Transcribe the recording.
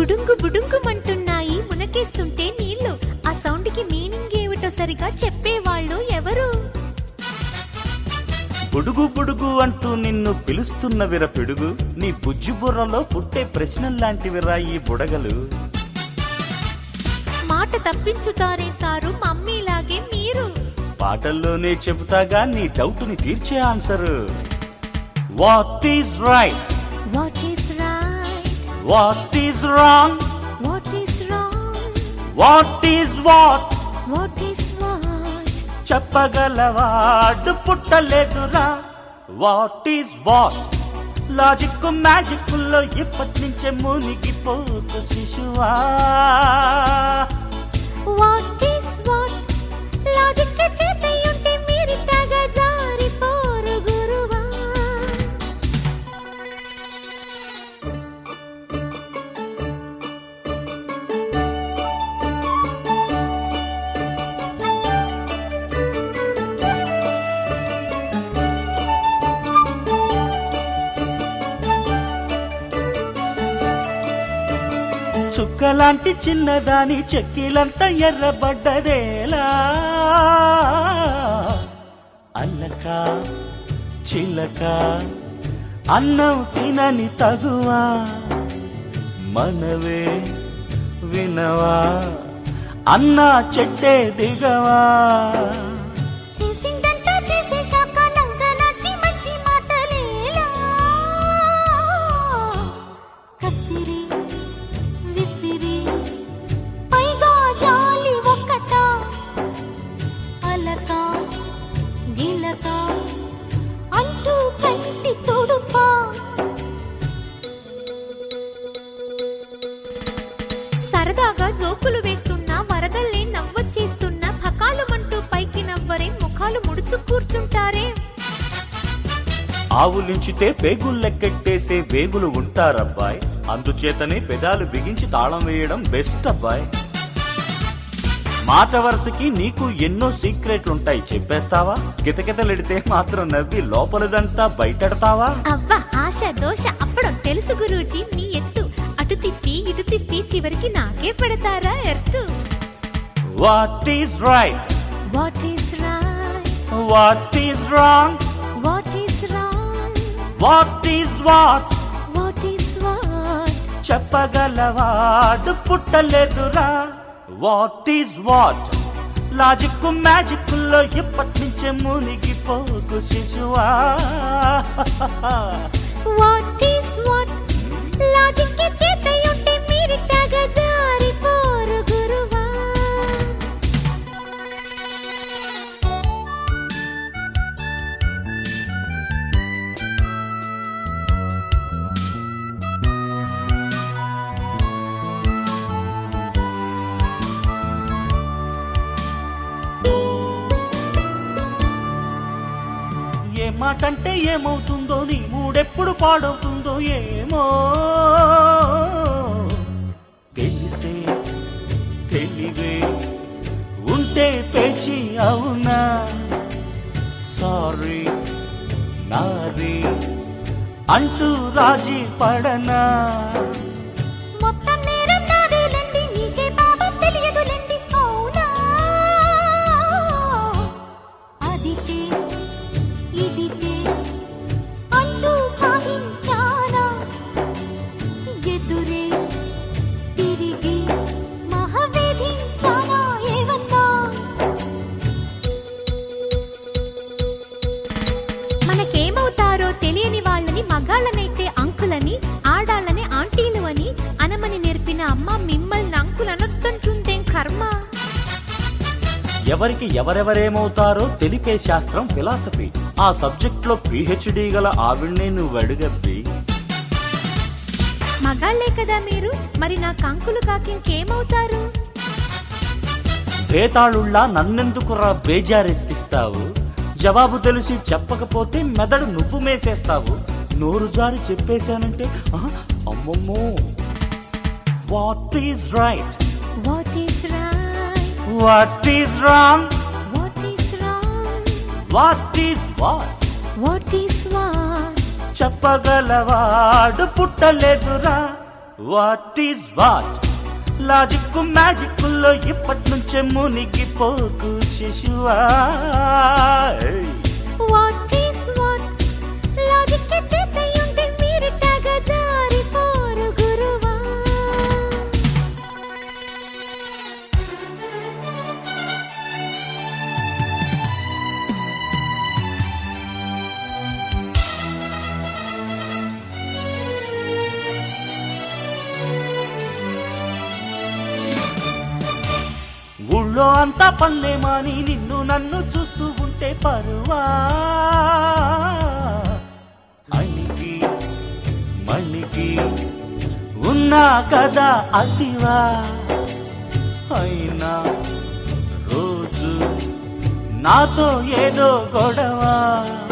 బుడుంగు బుడుంగుమంటున్నాయి మునకేస్తుంటే నీళ్లు ఆ సౌండ్ కి మీనింగ్ ఏమిటో సరిగా చెప్పేవాళ్ళు ఎవరు బుడుగు బుడుగు అంటూ నిన్ను పిలుస్తున్న విర పిడుగు నీ బుజ్జి బుర్రలో పుట్టే ప్రశ్నల్లాంటివిరా ఈ బుడగలు మాట తప్పించుతారే సారు మమ్మీలాగే మీరు పాటల్లోనే చెబుతాగా నీ డౌట్ని తీర్చే answer what is right what is right what is wrong what is wrong what is what what is what చెప్పగలవాడు పుట్టలేదురా what is what logic magic లో ఇప్పటి నుంచే మునిగిపోతు శిశువా వాట్ ఈస్ వాట్ లాజిక్ చేతయుంటే మీరిట్టగా జారిపోరు గురువా చుక్కలాంటి చిన్నదాని చెక్కిలంతా ఎర్రబడ్డదేలా అల్లక చిలక అన్నం తినని తగువా మనవే వినవా అన్నా చెట్టే దిగవా చేసిందంతా చేసేశాక నంక నచ్చి మంచి మాటలేలా కసిరి విసిరి పైగా జాలి ఒక్కట అలక గిలక అంటూ కంటి తుడుపా సరదాగా జోకులు వేస్తున్నా వరదల్లే నవ్వొచ్చేస్తున్నా పకాలమంటూ పైకి నవ్వరే ముఖాలు ముడుచు కూర్చుంటారే ఆవులించితే పేగుల్లెక్కెట్టేసే వేగులు ఉంటారబ్బాయ్ అందుచేతనే పెదాలు బిగించి తాళం వేయడం బెస్ట్ అబ్బాయ్ మాట వరుసకి నీకు ఎన్నో సీక్రెట్లుంటాయి చెప్పేస్తావా కితకితలెడితే మాత్రం నవ్వి లోపలదంతా బయటడతావా అవ్వ ఆశ దోష అప్పడం తెలుసు గురూజీ నీ ఎత్తు అటు తిప్పి ఇటు తిప్పి చివరికి నాకే పెడతారా earth what is right what is right what is wrong what is wrong what is what what is what చెప్పగలవాడు పుట్టలేదురా what is what logic magic లో ఇప్పటి నుంచే మునిగిపోకు శిశువా వాట్ ఈస్ వాట్ లాజిక్ చేతయుంటే మీరిట్టగా జారిపోరు గురువా ఏ మాట అంటే ఏమవుతుందో నీ మూడెప్పుడు పాడవుతుందో ఏమో తెలిసే తెలివే ఉంటే పేచి అవునా సారీ నారీ అంటూ రాజీ పడనా మొత్తం నేరం నాదేలండి నీకే పాపం తెలియదులండి అవునా అదితే ఇదితే అంటూ సాగించానా ఎదురే తిరిగి మహవేధించానా ఏమన్నా మనకేమవుతారో తెలియని వాళ్ళని మగాళ్ళనైతే అంకులని ఆడాళ్ళని ఆంటీలు అని అనమని నేర్పిన అమ్మ మిమ్మల్ని అంకులు అనొద్దంటుందేం కర్మ ఎవరికి ఎవరెవరేమవుతారో తెలిపే శాస్త్రం ఫిలాసఫీ ఆ సబ్జెక్ట్ లో పిహెచ్డి గల ఆవిడ్నే నువ్వు అడుగబ్బి మగాళ్ళే కదా మీరు మరి నా కంకులు కాకి ఇంకేమవుతారు భేతాళుళ్ళ నన్నెందుకురా బేజారెత్తిస్తావు జవాబు తెలిసి చెప్పకపోతే మెదడు నువ్వు మేసేస్తావు నోరు జారి చెప్పేశానంటే ఆహా, అమ్మమ్మో what is right what is right what is wrong what is wrong what is what what is what చెప్పగలవాడు పుట్టలేదురా what is what logic magic లో ఇప్పటి నుంచే మునిగిపోకు శిశువా వాట్ ఈస్ వాట్ లాజిక్ చేతయుంటే మీరు తగ జారిపోరు గురువా ఊళ్ళో అంతా పల్లెమాని నిన్ను నన్ను చూస్తూ ఉంటే పరువా అణిగి మణిగి ఉన్నా కదా అతివా అయినా రోజు నాతో ఏదో గొడవ